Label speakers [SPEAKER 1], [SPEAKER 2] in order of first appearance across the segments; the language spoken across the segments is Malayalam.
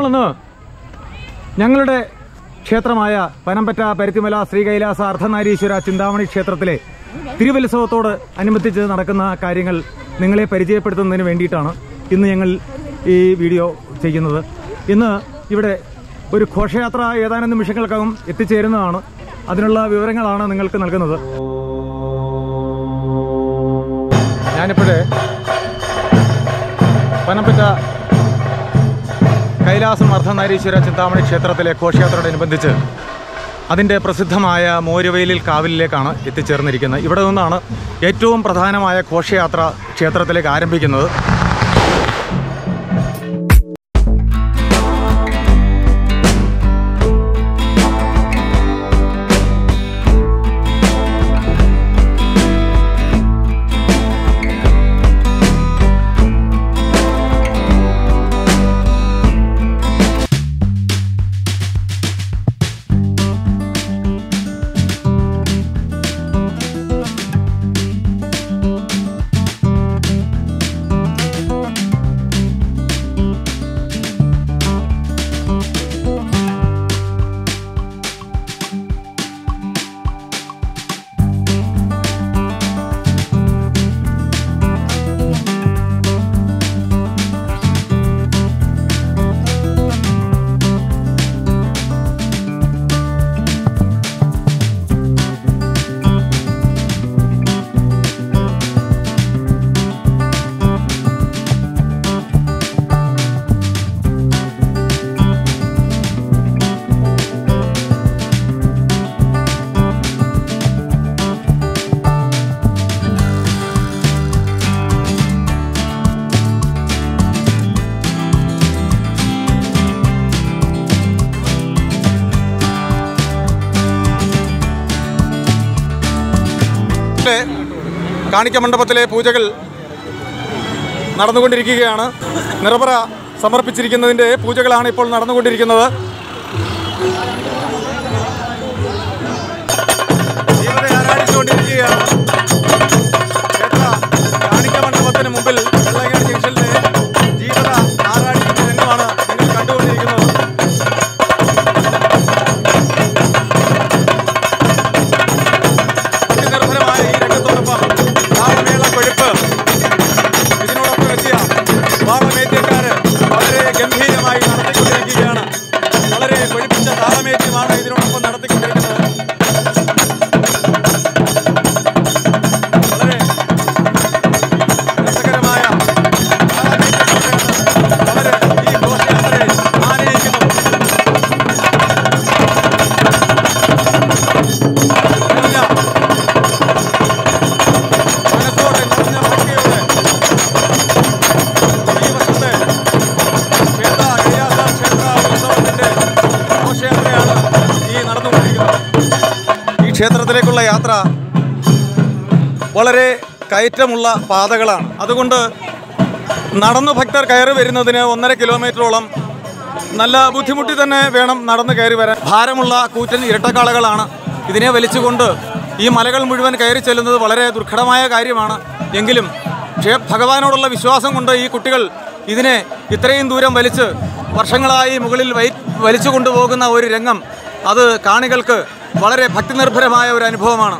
[SPEAKER 1] നമ്മളിന്ന് ഞങ്ങളുടെ ക്ഷേത്രമായ പനമ്പറ്റ പരുത്തിമല ശ്രീകൈലാസ അർദ്ധനാരീശ്വര ചിന്താമണി ക്ഷേത്രത്തിലെ തിരുവത്സവത്തോട് അനുബന്ധിച്ച് നടക്കുന്ന കാര്യങ്ങൾ നിങ്ങളെ പരിചയപ്പെടുത്തുന്നതിന് വേണ്ടിയിട്ടാണ് ഇന്ന് ഞങ്ങൾ ഈ വീഡിയോ ചെയ്യുന്നത് ഇന്ന് ഇവിടെ ഒരു ഘോഷയാത്ര ഏതാനും നിമിഷങ്ങൾക്കകം എത്തിച്ചേരുന്നതാണ് അതിനുള്ള വിവരങ്ങളാണ് നിങ്ങൾക്ക് നൽകുന്നത് ഞാനിപ്പോഴേ പനമ്പറ്റ കൈലാസം അർദ്ധനാരീശ്വര ചിന്താമണി ക്ഷേത്രത്തിലെ ഘോഷയാത്രയോടനുബന്ധിച്ച് അതിൻ്റെ പ്രസിദ്ധമായ മോരുവെയിലിൽ കാവിലേക്കാണ് എത്തിച്ചേർന്നിരിക്കുന്നത് ഇവിടെ നിന്നാണ് ഏറ്റവും പ്രധാനമായ ഘോഷയാത്ര ക്ഷേത്രത്തിലേക്ക് ആരംഭിക്കുന്നത് ഇവിടെ കാണിക്ക മണ്ഡപത്തിലെ പൂജകൾ നടന്നുകൊണ്ടിരിക്കുകയാണ് നിറപറ സമർപ്പിച്ചിരിക്കുന്നതിൻ്റെ പൂജകളാണ് ഇപ്പോൾ നടന്നുകൊണ്ടിരിക്കുന്നത് ജീവനെ ആരാധിച്ചുകൊണ്ടിരിക്കുകയാണ് ക്ഷേത്ര കാണിക്ക മണ്ഡപത്തിന് മുമ്പിൽ വെള്ളങ്ങാട് ജംഗ്ഷനിലെ ജീവത ആറാടിക്കുന്ന രംഗമാണ് നിങ്ങൾ കണ്ടുകൊണ്ടിരിക്കുന്നത് നിർഭരമായ ഈ രംഗത്തോടൊപ്പം താളമേള കൊഴുപ്പ് ഇതിനോടൊപ്പം എത്തിയ വാളമേറ്റക്കാര് വളരെ ഗംഭീരമായി നടത്തിക്കൊണ്ടിരിക്കുകയാണ് വളരെ കൊഴുപ്പിച്ച താളമേറ്റമാണ് ഇതിനോടൊപ്പം നടത്തിക്കൊണ്ടിരിക്കുന്നത് വളരെ രസകരമായ താളമേറ്റത്തോടെയാണ് അവര് ഈ ഘോഷയാത്രയെ ആനയിക്കുന്നത് നിറഞ്ഞ മനസ്സോടെ നിറഞ്ഞ ഭക്തിയോടെ ഈ വർഷത്തെ ക്ഷേത്ര കൈലാസ ക്ഷേത്ര ഉത്സവത്തിന്റെ ഘോഷയാത്രയാണ് ഈ നടന്നുകൊണ്ടിരിക്കുന്നത് ഈ ക്ഷേത്രത്തിലേക്കുള്ള യാത്ര വളരെ കയറ്റമുള്ള പാതകളാണ് അതുകൊണ്ട് നടന്നു ഭക്തർ കയറി വരുന്നതിന് ഒന്നര കിലോമീറ്ററോളം നല്ല ബുദ്ധിമുട്ടി തന്നെ വേണം നടന്ന് കയറി വരാൻ ഭാരമുള്ള കൂറ്റൻ ഇരട്ടക്കാളകളാണ് ഇതിനെ വലിച്ചുകൊണ്ട് ഈ മലകൾ മുഴുവൻ കയറി ചെല്ലുന്നത് വളരെ ദുർഘടമായ കാര്യമാണ് എങ്കിലും ക്ഷേ ഭഗവാനോടുള്ള വിശ്വാസം കൊണ്ട് ഈ കുട്ടികൾ ഇതിനെ ഇത്രയും ദൂരം വലിച്ച് വർഷങ്ങളായി മുകളിൽ വൈ വലിച്ചു കൊണ്ടുപോകുന്ന ഒരു രംഗം അത് കാണികൾക്ക് വളരെ ഭക്തി നിർഭരമായ ഒരു അനുഭവമാണ്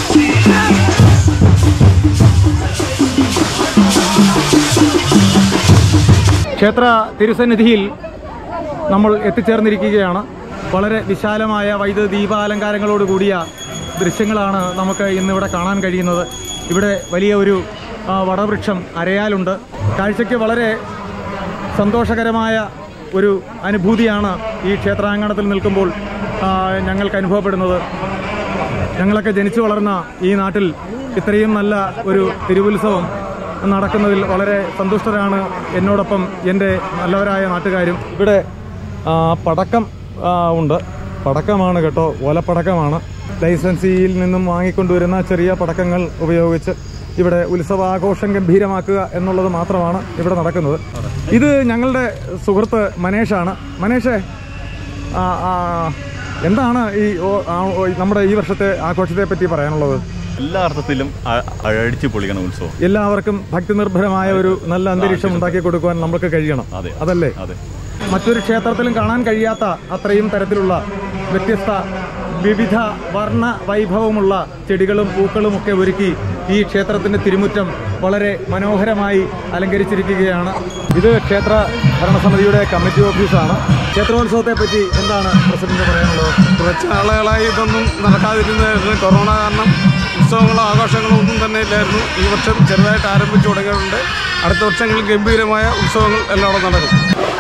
[SPEAKER 1] ക്ഷേത്ര തിരുസന്നിധിയിൽ നമ്മൾ എത്തിച്ചേർന്നിരിക്കുകയാണ് വളരെ വിശാലമായ വൈദ്യുത ദീപാലങ്കാരങ്ങളോട് കൂടിയ ദൃശ്യങ്ങളാണ് നമുക്ക് ഇന്നിവിടെ കാണാൻ കഴിയുന്നത് ഇവിടെ വലിയ ഒരു ആ, വടവൃക്ഷം അരയാലുണ്ട് കാഴ്ചയ്ക്ക് വളരെ സന്തോഷകരമായ ഒരു അനുഭൂതിയാണ് ഈ ക്ഷേത്രാങ്കണത്തിൽ നിൽക്കുമ്പോൾ ആ, ഞങ്ങൾക്ക് അനുഭവപ്പെടുന്നത് ഞങ്ങളൊക്കെ ജനിച്ചു വളർന്ന ഈ നാട്ടിൽ ഇത്രയും നല്ല ഒരു തിരുവുത്സവം നടക്കുന്നതിൽ വളരെ സന്തുഷ്ടരാണ് എന്നോടൊപ്പം എൻ്റെ നല്ലവരായ നാട്ടുകാരും ഇവിടെ ആ, പടക്കം ആ, ഉണ്ട് പടക്കമാണ് കേട്ടോ ഓലപ്പടക്കമാണ് ലൈസൻസിയിൽ നിന്നും വാങ്ങിക്കൊണ്ടുവരുന്ന ചെറിയ പടക്കങ്ങൾ ഉപയോഗിച്ച് ഇവിടെ ഉത്സവാഘോഷം ഗംഭീരമാക്കുക എന്നുള്ളത് മാത്രമാണ് ഇവിടെ നടക്കുന്നത് ഇത് ഞങ്ങളുടെ സുഹൃത്ത് മനേഷാണ് മനേഷേ ആ, ആ, എന്താണ് ഈ ഓ- ആ, ഓ- നമ്മുടെ ഈ വർഷത്തെ ആഘോഷത്തെ പറ്റി പറയാനുള്ളത്
[SPEAKER 2] എല്ലാ അർത്ഥത്തിലും അ- അടിച്ചു പൊളിക്കണം ഉത്സവം
[SPEAKER 1] എല്ലാവർക്കും ഭക്തി നിർഭരമായ ഒരു നല്ല അന്തരീക്ഷം ഉണ്ടാക്കി കൊടുക്കുവാൻ നമുക്ക് കഴിയണം
[SPEAKER 2] അതെ.
[SPEAKER 1] അതല്ലേ
[SPEAKER 2] അതെ
[SPEAKER 1] മറ്റൊരു ക്ഷേത്രത്തിലും കാണാൻ കഴിയാത്ത അത്രയും തരത്തിലുള്ള വ്യത്യസ്ത വിവിധ വർണ്ണ വൈഭവമുള്ള ചെടികളും പൂക്കളും ഒക്കെ ഒരുക്കി ഈ ക്ഷേത്രത്തിന്റെ തിരുമുറ്റം വളരെ മനോഹരമായി അലങ്കരിച്ചിരിക്കുകയാണ് ഇത് ക്ഷേത്ര ഭരണസമിതിയുടെ കമ്മിറ്റി ഓഫീസാണ് ക്ഷേത്രോത്സവത്തെ പറ്റി എന്താണ് പ്രസിഡന്റ് പറയാനുള്ളത്
[SPEAKER 3] കുറച്ച് നാളുകളായി ഇതൊന്നും നടക്കാതിരുന്നതായിരുന്നു കൊറോണ കാരണം ഉത്സവങ്ങളോ ആഘോഷങ്ങളോ ഒന്നും തന്നെ ഇല്ലായിരുന്നു ഈ വർഷം ചെറുതായിട്ട് ആരംഭിച്ചു തുടങ്ങിയിട്ടുണ്ട് അടുത്ത വർഷങ്ങളിൽ ഗംഭീരമായ ഉത്സവങ്ങൾ എല്ലായിടും നടക്കും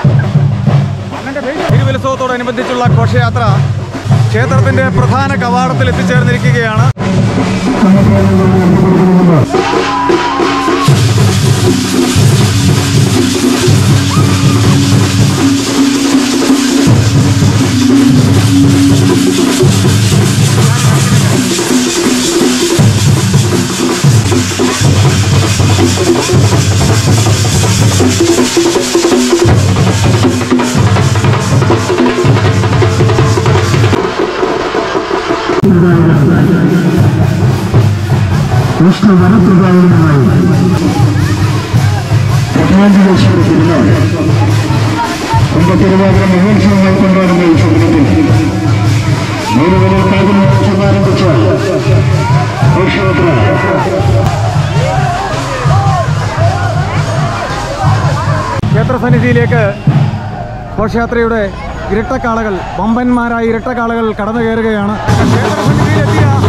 [SPEAKER 1] തിരുവത്സവത്തോടനുബന്ധിച്ചുള്ള ഘോഷയാത്ര ക്ഷേത്രത്തിന്റെ പ്രധാന കവാടത്തിൽ എത്തിച്ചേർന്നിരിക്കുകയാണ്
[SPEAKER 4] തിരുവാതിര മഹോത്സവങ്ങൾ കൊണ്ടാടുന്ന ഈ സമയത്തിൽ മൂന്നുവരെ കാതിൽ ആരംഭിച്ച ഘോഷയാത്ര
[SPEAKER 1] ക്ഷേത്രസന്നിധിയിലേക്ക് ഘോഷയാത്രയുടെ ഇരട്ടക്കാളകൾ വമ്പന്മാരായ ഇരട്ടക്കാളകൾ കടന്നു കയറുകയാണ് ക്ഷേത്രസന്നിധിയിലെത്തിയ